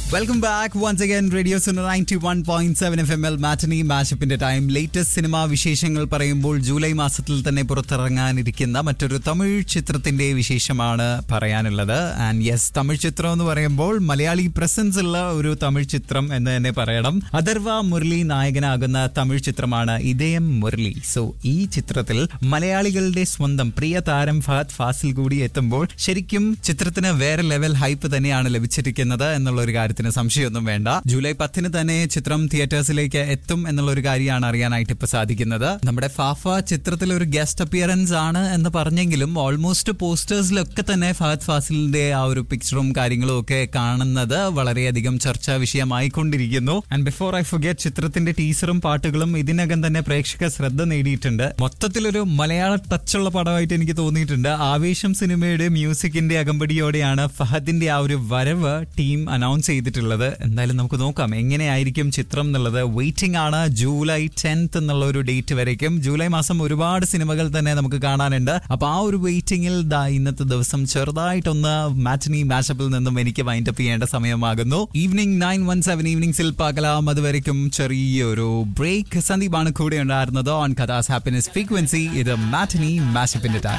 welcome back once again radio Suno ninety one point seven F M എൽ matinee മാഷപ്പിന്റെ time latest cinema വിശേഷങ്ങൾ പറയുമ്പോൾ July മാസത്തിൽ തന്നെ പുറത്തിറങ്ങാനിരിക്കുന്ന മറ്റൊരു തമിഴ് ചിത്രത്തിന്റെ വിശേഷമാണ് പറയാനുള്ളത് ആൻഡ് യെസ് തമിഴ് ചിത്രം എന്ന് പറയുമ്പോൾ മലയാളി പ്രസൻസ് ഉള്ള ഒരു തമിഴ് ചിത്രം എന്ന് തന്നെ പറയണം അഥർവ മുരളി നായകനാകുന്ന തമിഴ് ചിത്രമാണ് ഇതയം മുരളി സോ ഈ ചിത്രത്തിൽ മലയാളികളുടെ സ്വന്തം പ്രിയ താരം ഫഹദ് ഫാസിൽ കൂടി എത്തുമ്പോൾ ശരിക്കും ചിത്രത്തിന് വേറെ ലെവൽ ഹൈപ്പ് തന്നെയാണ് ലഭിച്ചിരിക്കുന്നത് എന്നുള്ള ഒരു കാര്യത്തിന് സംശയമൊന്നും വേണ്ട ജൂലൈ പത്തിന് തന്നെ ചിത്രം തിയേറ്റേഴ്സിലേക്ക് എത്തും എന്നുള്ള ഒരു കാര്യമാണ് അറിയാനായിട്ട് ഇപ്പൊ സാധിക്കുന്നത് നമ്മുടെ ഫാഫ ചിത്രത്തിൽ ഒരു ഗസ്റ്റ് അപ്പിയറൻസ് ആണ് എന്ന് പറഞ്ഞെങ്കിലും ഓൾമോസ്റ്റ് പോസ്റ്റേഴ്സിലൊക്കെ തന്നെ ഫഹദ് ഫാസിലിന്റെ ആ ഒരു പിക്ചറും കാര്യങ്ങളും ഒക്കെ കാണുന്നത് വളരെയധികം ചർച്ചാ വിഷയമായിക്കൊണ്ടിരിക്കുന്നു ആൻഡ് ബിഫോർ ഐ ഫുഗെറ്റ് ചിത്രത്തിന്റെ ടീസറും പാട്ടുകളും ഇതിനകം തന്നെ പ്രേക്ഷക ശ്രദ്ധ നേടിയിട്ടുണ്ട് മൊത്തത്തിലൊരു മലയാള ടച്ചുള്ള പടമായിട്ട് എനിക്ക് തോന്നിയിട്ടുണ്ട് ആവേശം സിനിമയുടെ മ്യൂസിക്കിന്റെ അകമ്പടിയോടെയാണ് ഫഹദിന്റെ ആ ഒരു വരവ് ടീം അനൗൺസ് ചെയ്തിട്ടുള്ളത് എന്തായാലും നമുക്ക് നോക്കാം എങ്ങനെയായിരിക്കും ചിത്രം എന്നുള്ളത് വെയിറ്റിംഗ് ആണ് ജൂലൈ ടെൻത്ത് എന്നുള്ള ഒരു ഡേറ്റ് വരയ്ക്കും ജൂലൈ മാസം ഒരുപാട് സിനിമകൾ തന്നെ നമുക്ക് കാണാനുണ്ട് അപ്പൊ ആ ഒരു വെയിറ്റിംഗിൽ ദാ ഇന്നത്തെ ദിവസം ചെറുതായിട്ടൊന്ന് മാറ്റനി മാച്ചപ്പിൽ നിന്നും എനിക്ക് വൈൻഡപ്പ് ചെയ്യേണ്ട സമയമാകുന്നു ഈവനിങ് നയൻ വൺ സെവൻ ഈവനിങ്സിൽ പാകലാം അതുവരയ്ക്കും ചെറിയൊരു ബ്രേക്ക് സന്ദീപാണ് കൂടെ ഉണ്ടായിരുന്നത് ഓൺ കഥാസ് ഹാപ്പിനെസ് ഫ്രീക്വൻസി ഇത് മാറ്റനി മാച്ചപ്പിന്റെ ടൈം